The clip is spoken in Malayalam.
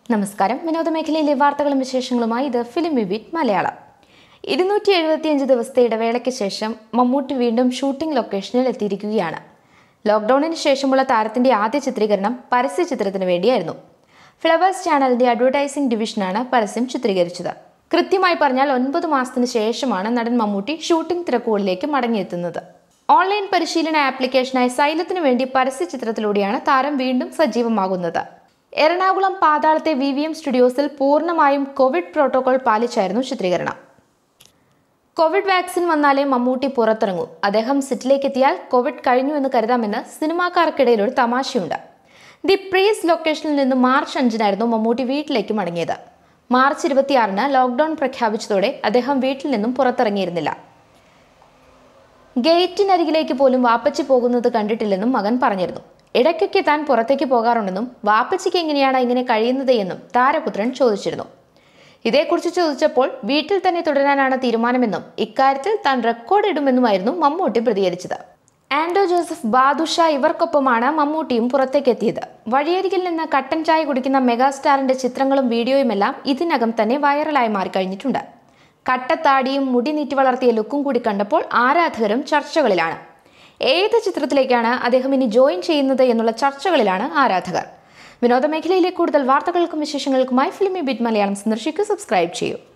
നമസ്കാരം വിനോദ മേഖലയിലെ വാർത്തകളും വിശേഷങ്ങളുമായി ഇത് ഫിലിം വിബിറ്റ് മലയാളം ഇരുന്നൂറ്റി എഴുപത്തിയഞ്ച് ദിവസത്തെ ഇടവേളയ്ക്ക് ശേഷം മമ്മൂട്ടി വീണ്ടും ഷൂട്ടിംഗ് ലൊക്കേഷനിൽ എത്തിയിരിക്കുകയാണ് ലോക്ക്ഡൌണിന് ശേഷമുള്ള താരത്തിന്റെ ആദ്യ ചിത്രീകരണം പരസ്യ ചിത്രത്തിന് വേണ്ടിയായിരുന്നു ഫ്ലവേഴ്സ് ചാനലിന്റെ അഡ്വർടൈസിംഗ് ഡിവിഷനാണ് പരസ്യം ചിത്രീകരിച്ചത് കൃത്യമായി പറഞ്ഞാൽ ഒൻപത് മാസത്തിന് ശേഷമാണ് നടൻ മമ്മൂട്ടി ഷൂട്ടിംഗ് തിരക്കുകളിലേക്ക് മടങ്ങിയെത്തുന്നത് ഓൺലൈൻ പരിശീലന ആപ്ലിക്കേഷനായ സൈലത്തിനു വേണ്ടി പരസ്യ ചിത്രത്തിലൂടെയാണ് താരം വീണ്ടും സജീവമാകുന്നത് എറണാകുളം പാതാളത്തെ വി വി എം സ്റ്റുഡിയോസിൽ പൂർണ്ണമായും കോവിഡ് പ്രോട്ടോകോൾ പാലിച്ചായിരുന്നു ചിത്രീകരണം കോവിഡ് വാക്സിൻ വന്നാലേ മമ്മൂട്ടി പുറത്തിറങ്ങൂ അദ്ദേഹം സെറ്റിലേക്ക് എത്തിയാൽ കോവിഡ് കഴിഞ്ഞു എന്ന് കരുതാമെന്ന് സിനിമാക്കാർക്കിടയിൽ ഒരു തമാശയുണ്ട് ദി പ്രീസ് ലൊക്കേഷനിൽ നിന്ന് മാർച്ച് അഞ്ചിനായിരുന്നു മമ്മൂട്ടി വീട്ടിലേക്ക് മടങ്ങിയത് മാർച്ച് ഇരുപത്തിയാറിന് ലോക്ക്ഡൌൺ പ്രഖ്യാപിച്ചതോടെ അദ്ദേഹം വീട്ടിൽ നിന്നും പുറത്തിറങ്ങിയിരുന്നില്ല ഗേറ്റിനരികിലേക്ക് പോലും വാപ്പച്ചി പോകുന്നത് കണ്ടിട്ടില്ലെന്നും മകൻ പറഞ്ഞിരുന്നു ഇടയ്ക്കൊക്കെ താൻ പുറത്തേക്ക് പോകാറുണ്ടെന്നും വാപ്പച്ചിക്ക് എങ്ങനെയാണ് ഇങ്ങനെ കഴിയുന്നത് എന്നും താരപുത്രൻ ചോദിച്ചിരുന്നു ഇതേക്കുറിച്ച് ചോദിച്ചപ്പോൾ വീട്ടിൽ തന്നെ തുടരാനാണ് തീരുമാനമെന്നും ഇക്കാര്യത്തിൽ താൻ റെക്കോർഡ് ഇടുമെന്നുമായിരുന്നു മമ്മൂട്ടി പ്രതികരിച്ചത് ആൻഡോ ജോസഫ് ബാദുഷ ഇവർക്കൊപ്പമാണ് മമ്മൂട്ടിയും പുറത്തേക്ക് എത്തിയത് വഴിയരികിൽ നിന്ന് കട്ടൻ ചായ കുടിക്കുന്ന മെഗാസ്റ്റാറിന്റെ ചിത്രങ്ങളും വീഡിയോയുമെല്ലാം ഇതിനകം തന്നെ വൈറലായി മാറിക്കഴിഞ്ഞിട്ടുണ്ട് കട്ടത്താടിയും മുടി നീട്ടി വളർത്തിയ ലുക്കും കൂടി കണ്ടപ്പോൾ ആരാധകരും ചർച്ചകളിലാണ് ഏത് ചിത്രത്തിലേക്കാണ് അദ്ദേഹം ഇനി ജോയിൻ ചെയ്യുന്നത് എന്നുള്ള ചർച്ചകളിലാണ് ആരാധകർ വിനോദ മേഖലയിലെ കൂടുതൽ വാർത്തകൾക്കും വിശേഷങ്ങൾക്കുമായി ഫിലിമി ബിറ്റ് മലയാളം സന്ദർശിക്കൂ സബ്സ്ക്രൈബ് ചെയ്യൂ